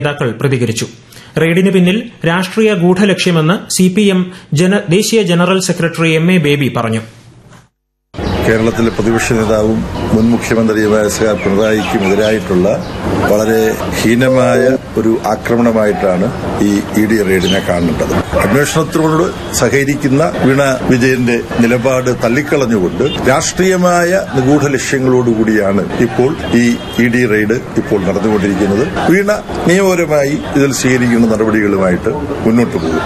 നേതാക്കൾ പ്രതികരിച്ചു റെയ്ഡിന് പിന്നിൽ രാഷ്ട്രീയ ഗൂഢലക്ഷ്യമെന്ന് സിപിഎം ദേശീയ general secretary M A Baby പറഞ്ഞു കേരളത്തിലെ പ്രതിപക്ഷ നേതാവും മുൻ മുഖ്യമന്ത്രിയുമായ സർ പിണറായിക്കും എതിരായിട്ടുള്ള വളരെ ഹീനമായ ഒരു ആക്രമണമായിട്ടാണ് ഈ ഇ ഡി റെയ്ഡിനെ കാണേണ്ടത് അന്വേഷണത്തിനോട് സഹകരിക്കുന്ന വീണ വിജയന്റെ നിലപാട് തള്ളിക്കളഞ്ഞുകൊണ്ട് രാഷ്ട്രീയമായ നിഗൂഢ ലക്ഷ്യങ്ങളോടുകൂടിയാണ് ഇപ്പോൾ ഈ ഇ ഡി റെയ്ഡ് ഇപ്പോൾ നടന്നുകൊണ്ടിരിക്കുന്നത് വീണ നിയമപരമായി ഇതിൽ സ്വീകരിക്കുന്ന നടപടികളുമായിട്ട് മുന്നോട്ട് പോകും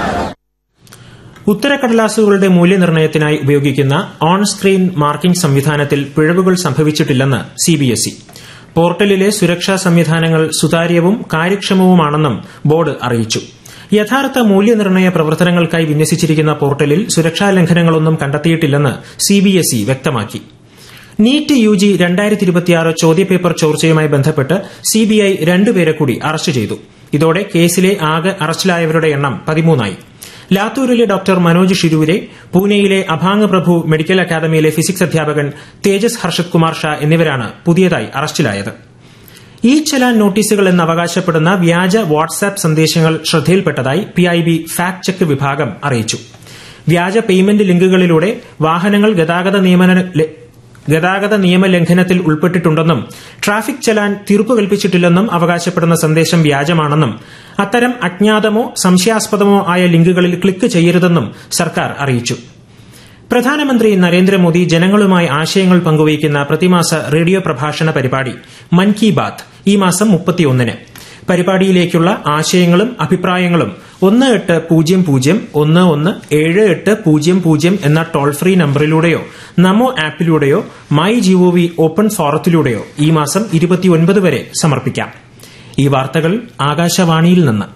ഉത്തരക്കടലാസുകളുടെ മൂല്യനിർണ്ണയത്തിനായി ഉപയോഗിക്കുന്ന ഓൺ സ്ക്രീൻ മാർക്കിംഗ് സംവിധാനത്തിൽ പിഴവുകൾ സംഭവിച്ചിട്ടില്ലെന്ന് സിബിഎസ്ഇ പോർട്ടലിലെ സുരക്ഷാ സംവിധാനങ്ങൾ സുതാര്യവും കാര്യക്ഷമവുമാണെന്നും ബോർഡ് അറിയിച്ചു യഥാർത്ഥ മൂല്യനിർണ്ണയ പ്രവർത്തനങ്ങൾക്കായി വിന്യസിച്ചിരിക്കുന്ന പോർട്ടലിൽ സുരക്ഷാ ലംഘനങ്ങളൊന്നും കണ്ടെത്തിയിട്ടില്ലെന്ന് സിബിഎസ്ഇ വ്യക്തമാക്കി നീറ്റ് യുജി ചോദ്യപേപ്പർ ചോർച്ചയുമായി ബന്ധപ്പെട്ട് സിബിഐ രണ്ടുപേരെ കൂടി അറസ്റ്റ് ചെയ്തു ഇതോടെ കേസിലെ ആകെ അറസ്റ്റിലായവരുടെ എണ്ണം പതിമൂന്നായി ലാത്തൂരിലെ ഡോക്ടർ മനോജ് ഷിരൂരെ പൂനെയിലെ അഭാങ് പ്രഭു മെഡിക്കൽ അക്കാദമിയിലെ ഫിസിക്സ് അധ്യാപകൻ തേജസ് ഹർഷത് കുമാർ ഷാ എന്നിവരാണ് പുതിയതായി അറസ്റ്റിലായത് ഇ ചലാൻ നോട്ടീസുകൾ എന്ന് അവകാശപ്പെടുന്ന വ്യാജ വാട്സാപ്പ് സന്ദേശങ്ങൾ ശ്രദ്ധയിൽപ്പെട്ടതായി പിഐബി ഫാക്ട് ചെക്ക് വിഭാഗം അറിയിച്ചു വ്യാജ പേയ്മെന്റ് ലിങ്കുകളിലൂടെ വാഹനങ്ങൾ ഗതാഗത നിയമന ഗതാഗത നിയമലംഘനത്തിൽ ഉൾപ്പെട്ടിട്ടുണ്ടെന്നും ട്രാഫിക് ചലാൻ തീർപ്പ് കൽപ്പിച്ചിട്ടില്ലെന്നും അവകാശപ്പെടുന്ന സന്ദേശം വ്യാജമാണെന്നും അത്തരം അജ്ഞാതമോ സംശയാസ്പദമോ ആയ ലിങ്കുകളിൽ ക്ലിക്ക് ചെയ്യരുതെന്നും സർക്കാർ അറിയിച്ചു പ്രധാനമന്ത്രി നരേന്ദ്രമോദി ജനങ്ങളുമായി ആശയങ്ങൾ പങ്കുവയ്ക്കുന്ന പ്രതിമാസ റേഡിയോ പ്രഭാഷണ പരിപാടി മൻ കി ബാത്ത് ഈ മാസം മുപ്പത്തിയൊന്നിന് പരിപാടിയിലേക്കുള്ള ആശയങ്ങളും അഭിപ്രായങ്ങളും ഒന്ന് എട്ട് പൂജ്യം പൂജ്യം ഒന്ന് ഒന്ന് ഏഴ് എട്ട് പൂജ്യം പൂജ്യം എന്ന ടോൾ ഫ്രീ നമ്പറിലൂടെയോ നമോ ആപ്പിലൂടെയോ മൈ ജിഒവി ഓപ്പൺ ഫോറത്തിലൂടെയോ ഈ മാസം ഇരുപത്തിയൊൻപത് വരെ സമർപ്പിക്കാം ഈ വാർത്തകൾ ആകാശവാണിയിൽ നിന്ന്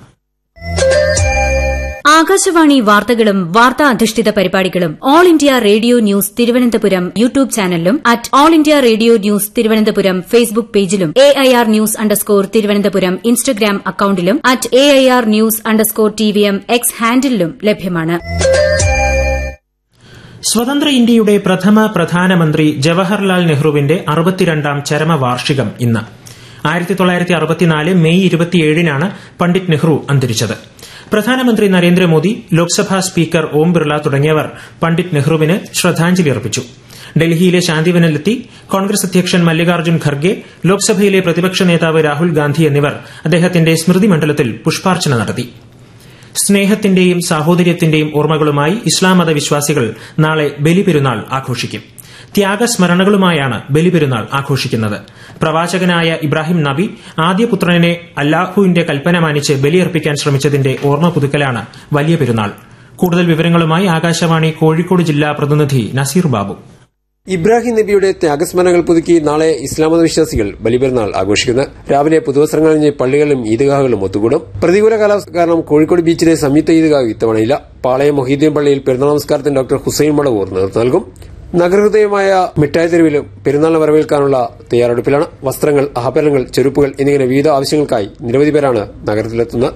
ആകാശവാണി വാർത്തകളും വാർത്താ അധിഷ്ഠിത പരിപാടികളും all India radio news Thiruvananthapuram YouTube ചാനലിലും at all India radio news Thiruvananthapuram Facebook പേജിലും A I R news underscore Thiruvananthapuram Instagram അക്കൌണ്ടിലും at A I R news underscore T V M X ഹാൻഡിലും ലഭ്യമാണ് സ്വതന്ത്ര ഇന്ത്യയുടെ പ്രഥമ പ്രധാനമന്ത്രി ജവഹർലാൽ നെഹ്റുവിന്റെ അറുപത്തിരണ്ടാം ചരമവാർഷികം ഇന്ന് ആയിരത്തി തൊള്ളായിരത്തി അറുപത്തിനാല് മെയ് ഇരുപത്തിയേഴിനാണ് പണ്ഡിറ്റ് നെഹ്റു അന്തരിച്ചത് പ്രധാനമന്ത്രി നരേന്ദ്രമോദി ലോക്സഭാ സ്പീക്കർ ഓം ബിർള തുടങ്ങിയവർ പണ്ഡിറ്റ് നെഹ്റുവിന് ശ്രദ്ധാഞ്ജലി അർപ്പിച്ചു ഡൽഹിയിലെ ശാന്തിവനിലെത്തി കോൺഗ്രസ് അധ്യക്ഷൻ മല്ലികാർജ്ജുൻ ഖർഗെ ലോക്സഭയിലെ പ്രതിപക്ഷ നേതാവ് രാഹുൽ ഗാന്ധി എന്നിവർ അദ്ദേഹത്തിന്റെ സ്മൃതി മണ്ഡലത്തിൽ പുഷ്പാർച്ചന നടത്തി സ്നേഹത്തിന്റെയും സാഹോദര്യത്തിന്റെയും ഓർമ്മകളുമായി ഇസ്ലാം മത വിശ്വാസികൾ നാളെ ബലിപെരുന്നാൾ ആഘോഷിക്കും ത്യാഗസ്മരണകളുമായാണ് ബലിപെരുന്നാൾ ആഘോഷിക്കുന്നത് പ്രവാചകനായ ഇബ്രാഹിം നബി ആദ്യപുത്രനെ അല്ലാഹുവിന്റെ കൽപ്പന മാനിച്ച് ബലിയർപ്പിക്കാൻ ശ്രമിച്ചതിന്റെ ഓർമ്മ പുതുക്കലാണ് വലിയ പെരുന്നാൾ കൂടുതൽ വിവരങ്ങളുമായി ആകാശവാണി കോഴിക്കോട് ജില്ലാ പ്രതിനിധി നസീർ ബാബു ഇബ്രാഹിം നബിയുടെ ത്യാഗസ്മരണങ്ങൾ പുതുക്കി നാളെ ഇസ്ലാമത വിശ്വാസികൾ ബലിപെരുന്നാൾ ആഘോഷിക്കുന്നു രാവിലെ പുതുവസ്ത്രങ്ങൾ അണിഞ്ഞ് പള്ളികളിലും ഈദ്ഗാഹുകളും ഒത്തുകൂടും പ്രതികൂല കാലാവസ്ഥ കാരണം കോഴിക്കോട് ബീച്ചിലെ സംയുക്ത ഈദ്ഗാഹ് ഇത്തവണയില്ല പാളയം മൊഹീദ്ദീൻ പള്ളിയിൽ പെരുന്നാൾ നമസ്കാരത്തിന് ഡോക്ടർ ഹുസൈൻ മടവൂർ നേതൃത്വം നൽകും നഗരഹൃദയമായ മിഠായി തെരുവിലും പെരുന്നാളിനെ വരവേൽക്കാനുള്ള തയ്യാറെടുപ്പിലാണ് വസ്ത്രങ്ങൾ ആഭരണങ്ങൾ ചെരുപ്പുകൾ എന്നിങ്ങനെ വിവിധ ആവശ്യങ്ങൾക്കായി നിരവധി പേരാണ് നഗരത്തിലെത്തുന്നത്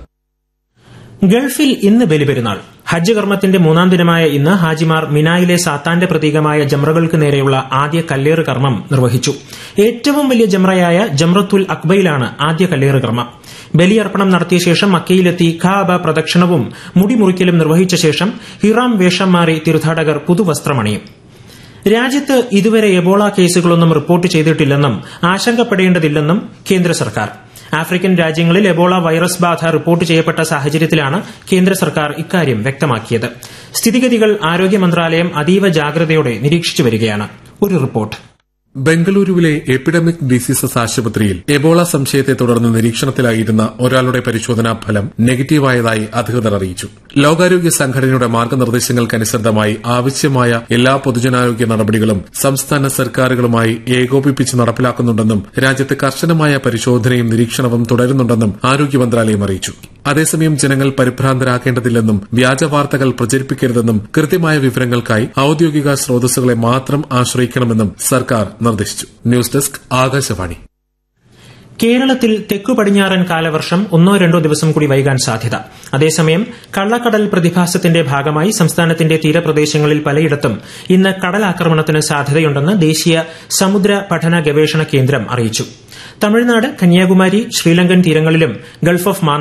ഗൾഫിൽ ഇന്ന് ബലിപെരുന്നാൾ ഹജ്ജ് കർമ്മത്തിന്റെ മൂന്നാം ദിനമായ ഇന്ന് ഹാജിമാർ മിനായിലെ സാത്താന്റെ പ്രതീകമായ ജംറകൾക്ക് നേരെയുള്ള ആദ്യ കല്ലേറ് കർമ്മം നിർവഹിച്ചു ഏറ്റവും വലിയ ജംറയായ ജംറത്തുൽ അക്ബയിലാണ് ആദ്യ കല്ലേറ് കർമ്മം ബലിയർപ്പണം നടത്തിയ ശേഷം മക്കയിലെത്തി ഖാബ പ്രദക്ഷിണവും മുടിമുറിക്കലും നിർവഹിച്ച ശേഷം ഹിറാം വേഷം മാറി തീർത്ഥാടകർ പുതുവസ്ത്രമണിയും രാജ്യത്ത് ഇതുവരെ എബോള കേസുകളൊന്നും റിപ്പോർട്ട് ചെയ്തിട്ടില്ലെന്നും ആശങ്കപ്പെടേണ്ടതില്ലെന്നും കേന്ദ്ര സർക്കാർ ആഫ്രിക്കൻ രാജ്യങ്ങളിൽ എബോള വൈറസ് ബാധ റിപ്പോർട്ട് ചെയ്യപ്പെട്ട സാഹചര്യത്തിലാണ് കേന്ദ്ര സർക്കാർ ഇക്കാര്യം വ്യക്തമാക്കിയത് സ്ഥിതിഗതികൾ ആരോഗ്യ മന്ത്രാലയം അതീവ ജാഗ്രതയോടെ നിരീക്ഷിച്ചു വരികയാണ് ഒരു റിപ്പോർട്ട് ബംഗളൂരുവിലെ എപ്പിഡമിക് ഡിസീസസ് ആശുപത്രിയിൽ എബോള സംശയത്തെ തുടർന്ന് നിരീക്ഷണത്തിലായിരുന്ന ഒരാളുടെ പരിശോധനാ ഫലം നെഗറ്റീവായതായി അധികൃതർ അറിയിച്ചു ലോകാരോഗ്യ സംഘടനയുടെ മാർഗനിർദ്ദേശങ്ങൾക്കനുസൃതമായി ആവശ്യമായ എല്ലാ പൊതുജനാരോഗ്യ നടപടികളും സംസ്ഥാന സർക്കാരുകളുമായി ഏകോപിപ്പിച്ച് നടപ്പിലാക്കുന്നുണ്ടെന്നും രാജ്യത്ത് കർശനമായ പരിശോധനയും നിരീക്ഷണവും തുടരുന്നുണ്ടെന്നും ആരോഗ്യ മന്ത്രാലയം അറിയിച്ചു അതേസമയം ജനങ്ങൾ പരിഭ്രാന്തരാക്കേണ്ടതില്ലെന്നും വ്യാജ വാർത്തകൾ പ്രചരിപ്പിക്കരുതെന്നും കൃത്യമായ വിവരങ്ങൾക്കായി ഔദ്യോഗിക സ്രോതസ്സുകളെ മാത്രം ആശ്രയിക്കണമെന്നും സർക്കാർ നിർദ്ദേശിച്ചു ന്യൂസ് ഡെസ്ക് ആകാശവാണി കേരളത്തിൽ തെക്കു പടിഞ്ഞാറൻ കാലവർഷം ഒന്നോ രണ്ടോ ദിവസം കൂടി വൈകാൻ സാധ്യത അതേസമയം കള്ളക്കടൽ പ്രതിഭാസത്തിന്റെ ഭാഗമായി സംസ്ഥാനത്തിന്റെ തീരപ്രദേശങ്ങളിൽ പലയിടത്തും ഇന്ന് കടലാക്രമണത്തിന് സാധ്യതയുണ്ടെന്ന് ദേശീയ സമുദ്ര പഠന ഗവേഷണ കേന്ദ്രം അറിയിച്ചു തമിഴ്നാട് കന്യാകുമാരി ശ്രീലങ്കൻ തീരങ്ങളിലും ഗൾഫ് ഓഫ് മാന്നാർ